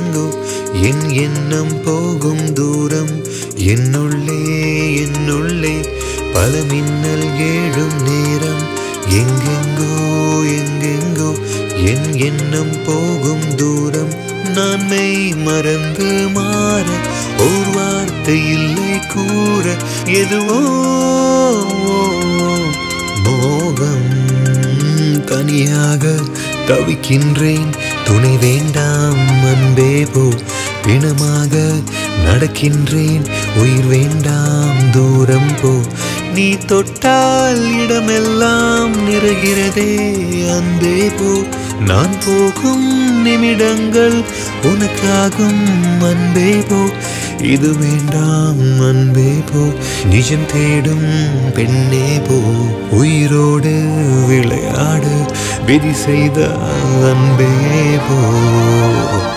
எங்கெங்கோ என் எண்ணம் போகும் தூரம் என்னுள்ளே என்னுள்ளே பல மின்னல் ஏழும் நேரம் எங்கெங்கோ எங்கெங்கோ என் எண்ணம் போகும் தூரம் நான் மெய் மறந்து மாற ஒரு வார்த்தை இல்லை கூற எதுவோ மோகம் தனியாக தவிக்கின்றேன் துணை வேண்டாம் அன்பே போ பிணமாக நடக்கின்றேன் உயிர் வேண்டாம் தூரம் போ நீ தொட்டால் இடமெல்லாம் நிறைகிறதே அன்பே போ நான் போகும் நிமிடங்கள் உனக்காகும் அன்பே போ இது வேண்டாம் அன்பே போ நிஜம் தேடும் பெண்ணே போ உயிரோடு விளையாடு விதி செய்த அன்பே போ